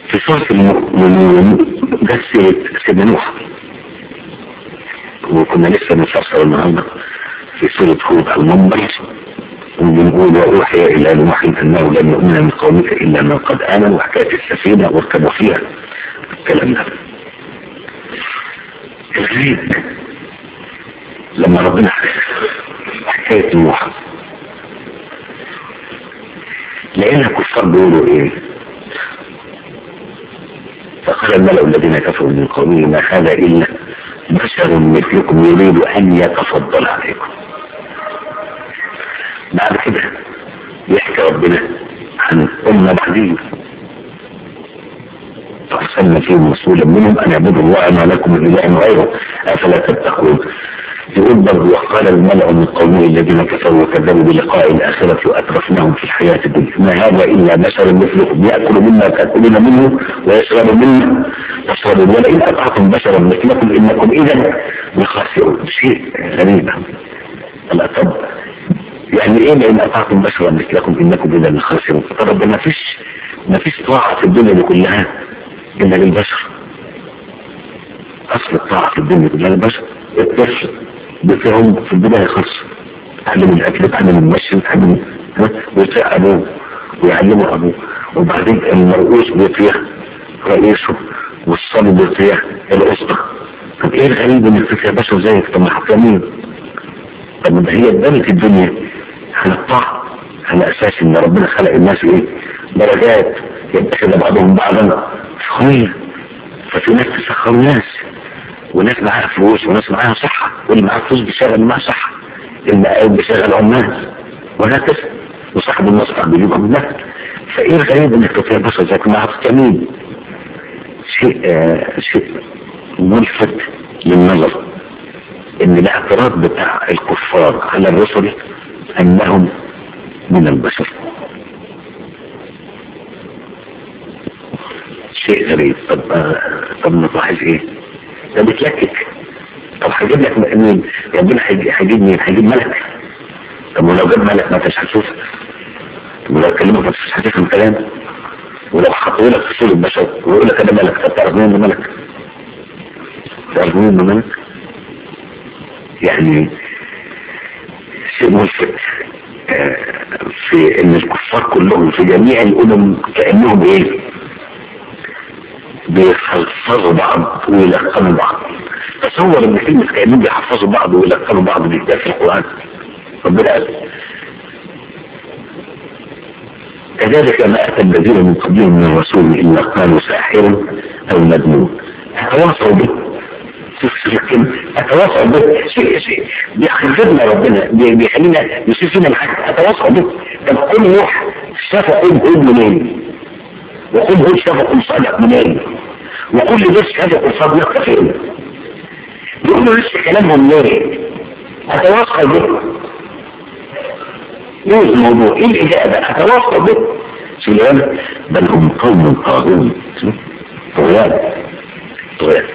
في سورة المؤمنون جت سيرة سيدنا نوح وكنا لسه بنفسر النهارده في سورة هود المنبر وبنقول وأوحي إلى نوح أنه لن يؤمن من قومك إلا من قد آمن وحكاية السفينة واركبوا فيها الكلام ده الغريب لما ربنا حكاية نوح لقينا كفار بيقولوا ايه فقال الملأ الذين كفروا من قومه ما هذا إلا بشر مثلكم يريد أن يتفضل عليكم بعد كده يحكي ربنا عن أمة بعدين فأرسلنا فيهم رسولا منهم أن اعبدوا الله ما لكم من إله غيره أفلا تتقون يقول برضه وقال الملأ من قومه الذين كفروا وكذبوا بلقاء الآخرة وأترفناهم في الحياة الدنيا ما هذا إلا بشر مثلكم يأكل مما تأكلون منه ويشرب مما تشربون ولئن أطعتم بشرا مثلكم إنكم إذا لخاسرون شيء غريب ألا طب يعني إيه لئن أطعتم بشرا مثلكم إنكم إذا لخاسرون طب ما فيش ما فيش طاعة في الدنيا دي كلها إلا للبشر أصل الطاعة في الدنيا كلها للبشر الطفل بفهم في البداية خلص تعلم الأكل تعلم المشي تعلم ويطيع أبوه ويعلمه أبوه وبعدين المرؤوس بيطيع رئيسه والصبي بيطيع الأسرة طب إيه الغريب إنك تطيع بشر زيك طب ما حتى مين طب ما هي اتبنت الدنيا على الطاعة على أساس إن ربنا خلق الناس إيه درجات يتخذ بعضهم بعضا سخرية ففي ناس تسخر ناس وناس معاها فلوس وناس معاها صحة واللي معاه فلوس بيشغل معاه صحة اللي قاعد بيشغل عمال وهكذا وصاحب المصنع بيجيب عمال فايه الغريب انك تطيع بشر زيك ما تميل شيء آه شيء ملفت للنظر ان الاعتراض بتاع الكفار على الرسل انهم من البشر شيء غريب طب آه طب نلاحظ ايه ده بتلكك طب هجيب لك مين ربنا هيجيب مين هيجيب ملك طب ولو جاب ملك ما انتش هتشوف طب ولو كلمك ما انتش هتفهم كلام ولو حطوا لك في سور البشر ويقول لك انا ملك طب تعرف مين انه ملك تعرف مين انه ملك يعني شيء ملفت آه في ان الكفار كلهم في جميع الامم كانهم ايه بيحفظوا بعض ويلقنوا بعض تصور ان كلمة كأنهم بيحفظوا بعض ويلقنوا بعض دي في القرآن ربنا قال كذلك ما أتى الذين من قبلهم من الرسول إلا قالوا ساحر أو مجنون أتواصوا به شوف شوف الكلمة أتواصوا به شيء شيء بيحفظنا ربنا بيخلينا يصير فينا الحاجة أتواصوا به طب كل نوح شاف قوم هود منين وكل هود شاف قوم صالح منين وكل ده شاف قوم صادق فين يقولوا لسه كلامهم ليه أتواصل به ايه الموضوع ايه الإجابة أتواصل به سليمان بل هم قوم طاغون طغيان طغيان